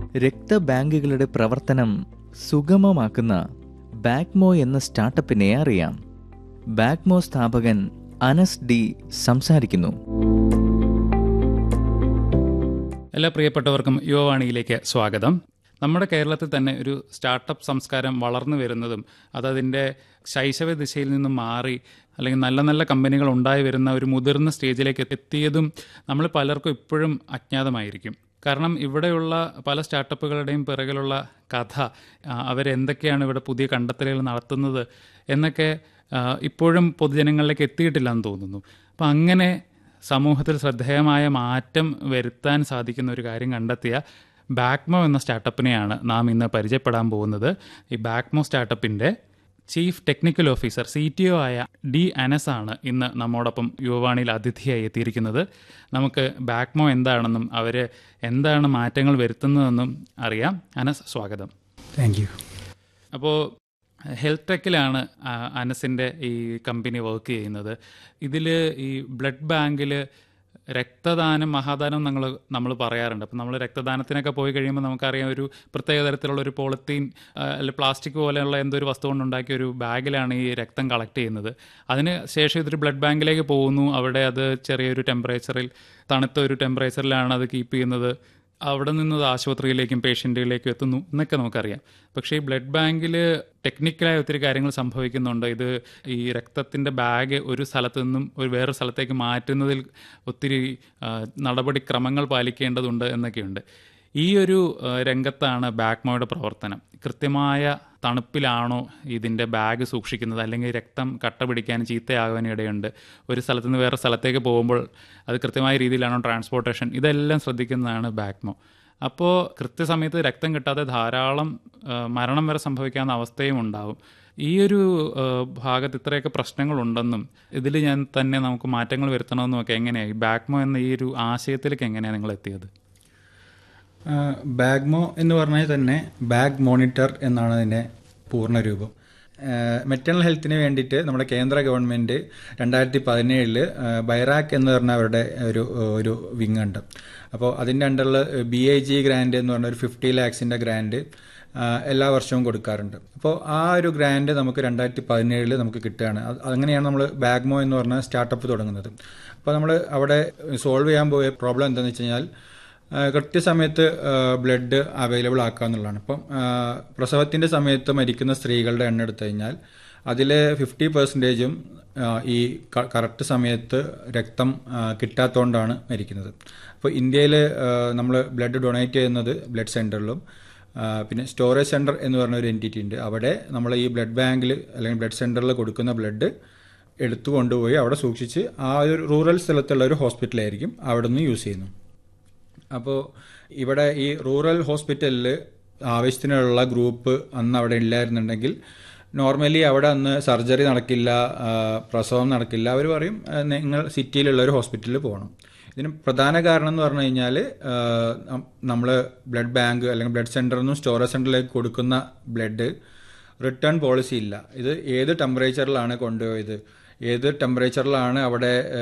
രക്തബാങ്കുകളുടെ പ്രവർത്തനം സുഗമമാക്കുന്ന ബാക്മോ എന്ന സ്റ്റാർട്ടപ്പിനെ അറിയാം ബാക്മോ സ്ഥാപകൻ അനസ് ഡി സംസാരിക്കുന്നു എല്ലാ പ്രിയപ്പെട്ടവർക്കും യുവവാണിയിലേക്ക് സ്വാഗതം നമ്മുടെ കേരളത്തിൽ തന്നെ ഒരു സ്റ്റാർട്ടപ്പ് സംസ്കാരം വളർന്നു വരുന്നതും അതതിൻ്റെ ശൈശവ ദിശയിൽ നിന്നും മാറി അല്ലെങ്കിൽ നല്ല നല്ല കമ്പനികൾ ഉണ്ടായി വരുന്ന ഒരു മുതിർന്ന സ്റ്റേജിലേക്ക് എത്തിയതും നമ്മൾ പലർക്കും ഇപ്പോഴും അജ്ഞാതമായിരിക്കും കാരണം ഇവിടെയുള്ള പല സ്റ്റാർട്ടപ്പുകളുടെയും പിറകിലുള്ള കഥ ആ, അവരെന്തൊക്കെയാണ് ഇവിടെ പുതിയ കണ്ടെത്തലുകൾ നടത്തുന്നത് എന്നൊക്കെ ആ, ഇപ്പോഴും പൊതുജനങ്ങളിലേക്ക് എത്തിയിട്ടില്ല എന്ന് തോന്നുന്നു അപ്പം അങ്ങനെ സമൂഹത്തിൽ ശ്രദ്ധേയമായ മാറ്റം വരുത്താൻ സാധിക്കുന്ന ഒരു കാര്യം കണ്ടെത്തിയ ബാക്മോ എന്ന സ്റ്റാർട്ടപ്പിനെയാണ് നാം ഇന്ന് പരിചയപ്പെടാൻ പോകുന്നത് ഈ ബാക്മോ സ്റ്റാർട്ടപ്പിൻ്റെ chief technical officer C T O ആയ ഡി അനസ് ആണ് ഇന്ന് നമ്മോടൊപ്പം യുവവാണിയിൽ അതിഥിയായി എത്തിയിരിക്കുന്നത് നമുക്ക് ബാക്മോ എന്താണെന്നും അവർ എന്താണ് മാറ്റങ്ങൾ വരുത്തുന്നതെന്നും അറിയാം അനസ് സ്വാഗതം താങ്ക് യു അപ്പോൾ ഹെൽത്ത് ടെക്കിലാണ് ആ, അനസിൻ്റെ ഈ കമ്പനി വർക്ക് ചെയ്യുന്നത് ഇതിൽ ഈ ബ്ലഡ് ബാങ്കിൽ രക്തദാനം മഹാദാനം നമ്മൾ നമ്മൾ പറയാറുണ്ട് അപ്പം നമ്മൾ രക്തദാനത്തിനൊക്കെ പോയി കഴിയുമ്പോൾ നമുക്കറിയാം ഒരു പ്രത്യേക തരത്തിലുള്ള ഒരു പോളിത്തീൻ അല്ലെങ്കിൽ പ്ലാസ്റ്റിക് പോലെയുള്ള എന്തോ ഒരു വസ്തു കൊണ്ടുണ്ടാക്കിയ ഒരു ബാഗിലാണ് ഈ രക്തം കളക്ട് ചെയ്യുന്നത് അതിന് ശേഷം ഇതൊരു ബ്ലഡ് ബാങ്കിലേക്ക് പോകുന്നു അവിടെ അത് ചെറിയൊരു ടെമ്പറേച്ചറിൽ തണുത്ത ഒരു ടെമ്പറേച്ചറിലാണ് അത് കീപ്പ് ചെയ്യുന്നത് അവിടെ നിന്ന് അത് ആശുപത്രിയിലേക്കും പേഷ്യൻറ്റുകളിലേക്കും എത്തുന്നു എന്നൊക്കെ നമുക്കറിയാം പക്ഷേ ഈ ബ്ലഡ് ബാങ്കിൽ ടെക്നിക്കലായ ഒത്തിരി കാര്യങ്ങൾ സംഭവിക്കുന്നുണ്ട് ഇത് ഈ രക്തത്തിൻ്റെ ബാഗ് ഒരു സ്ഥലത്ത് നിന്നും ഒരു വേറെ സ്ഥലത്തേക്ക് മാറ്റുന്നതിൽ ഒത്തിരി ആ, നടപടിക്രമങ്ങൾ പാലിക്കേണ്ടതുണ്ട് എന്നൊക്കെയുണ്ട് ഈ ഒരു ആ, രംഗത്താണ് ബാക്മോയുടെ പ്രവർത്തനം കൃത്യമായ തണുപ്പിലാണോ ഇതിൻ്റെ ബാഗ് സൂക്ഷിക്കുന്നത് അല്ലെങ്കിൽ രക്തം കട്ട പിടിക്കാൻ ചീത്തയാകാൻ ഇടയുണ്ട് ഒരു സ്ഥലത്ത് നിന്ന് വേറെ സ്ഥലത്തേക്ക് പോകുമ്പോൾ അത് കൃത്യമായ രീതിയിലാണോ ട്രാൻസ്പോർട്ടേഷൻ ഇതെല്ലാം ശ്രദ്ധിക്കുന്നതാണ് ബാക്മോ അപ്പോൾ കൃത്യസമയത്ത് രക്തം കിട്ടാതെ ധാരാളം ആ, മരണം വരെ സംഭവിക്കാവുന്ന അവസ്ഥയും ഉണ്ടാവും ഈ ഒരു ആ, ഭാഗത്ത് ഇത്രയൊക്കെ പ്രശ്നങ്ങളുണ്ടെന്നും ഇതിൽ ഞാൻ തന്നെ നമുക്ക് മാറ്റങ്ങൾ വരുത്തണമെന്നും ഒക്കെ എങ്ങനെയാണ് ഈ ബാക്മോ എന്ന ഈ ഒരു ആശയത്തിലേക്ക് എങ്ങനെയാണ് നിങ്ങൾ എത്തിയത് ബാഗ്മോ എന്ന് പറഞ്ഞാൽ തന്നെ ബാഗ് മോണിറ്റർ എന്നാണ് അതിൻ്റെ പൂർണ്ണ രൂപം മെറ്റേണൽ ഹെൽത്തിന് വേണ്ടിയിട്ട് നമ്മുടെ കേന്ദ്ര ഗവൺമെൻറ് രണ്ടായിരത്തി പതിനേഴില് ബൈറാക്ക് എന്ന് പറഞ്ഞ അവരുടെ ഒരു ഒരു വിങ് ഉണ്ട് അപ്പോൾ അതിൻ്റെ അണ്ടറിൽ ബി ഐ ജി ഗ്രാൻഡ് എന്ന് പറഞ്ഞ ഒരു ഫിഫ്റ്റി ലാക്സിൻ്റെ ഗ്രാൻഡ് എല്ലാ വർഷവും കൊടുക്കാറുണ്ട് അപ്പോൾ ആ ഒരു ഗ്രാൻഡ് നമുക്ക് രണ്ടായിരത്തി പതിനേഴിൽ നമുക്ക് കിട്ടുകയാണ് അത് അങ്ങനെയാണ് നമ്മൾ ബാഗ്മോ എന്ന് പറഞ്ഞ സ്റ്റാർട്ടപ്പ് തുടങ്ങുന്നത് അപ്പോൾ നമ്മൾ അവിടെ സോൾവ് ചെയ്യാൻ പോയ പ്രോബ്ലം എന്താണെന്ന് വെച്ച് കഴിഞ്ഞാൽ ആ, കൃത്യസമയത്ത് ബ്ലഡ് അവൈലബിൾ ആക്കുക എന്നുള്ളതാണ് ഇപ്പം ആ, പ്രസവത്തിൻ്റെ സമയത്ത് മരിക്കുന്ന സ്ത്രീകളുടെ എണ്ണം എടുത്തു കഴിഞ്ഞാൽ അതിൽ ഫിഫ്റ്റി പെർസെൻറ്റേജും ഈ കറക്റ്റ് സമയത്ത് രക്തം ആ, കിട്ടാത്തതുകൊണ്ടാണ് മരിക്കുന്നത് അപ്പോൾ ഇന്ത്യയിൽ നമ്മൾ ബ്ലഡ് ഡൊണേറ്റ് ചെയ്യുന്നത് ബ്ലഡ് സെൻറ്ററിലും പിന്നെ സ്റ്റോറേജ് സെൻറ്റർ എന്ന് പറഞ്ഞ ഒരു എൻറ്റിറ്റി ഉണ്ട് അവിടെ നമ്മൾ ഈ ബ്ലഡ് ബാങ്കിൽ അല്ലെങ്കിൽ ബ്ലഡ് സെൻറ്ററിൽ കൊടുക്കുന്ന ബ്ലഡ് എടുത്തു കൊണ്ടുപോയി അവിടെ സൂക്ഷിച്ച് ആ ഒരു റൂറൽ സ്ഥലത്തുള്ള ഒരു ഹോസ്പിറ്റലായിരിക്കും അവിടെ നിന്ന് യൂസ് ചെയ്യുന്നു അപ്പോൾ ഇവിടെ ഈ റൂറൽ ഹോസ്പിറ്റലിൽ ആവശ്യത്തിനുള്ള ഗ്രൂപ്പ് അന്ന് അവിടെ ഇല്ലായിരുന്നുണ്ടെങ്കിൽ നോർമലി അവിടെ അന്ന് സർജറി നടക്കില്ല ആ, പ്രസവം നടക്കില്ല അവർ പറയും ആ, നിങ്ങൾ സിറ്റിയിലുള്ള ഒരു ഹോസ്പിറ്റലിൽ പോകണം ഇതിന് പ്രധാന കാരണം എന്ന് പറഞ്ഞു കഴിഞ്ഞാൽ നമ്മൾ ബ്ലഡ് ബാങ്ക് അല്ലെങ്കിൽ ബ്ലഡ് സെൻറ്ററിൽ നിന്നും സ്റ്റോറേജ് സെൻറ്ററിലേക്ക് കൊടുക്കുന്ന ബ്ലഡ് റിട്ടേൺ പോളിസി ഇല്ല ഇത് ഏത് ടെമ്പറേച്ചറിലാണ് കൊണ്ടുപോയത് ഏത് ടെമ്പറേച്ചറിലാണ് അവിടെ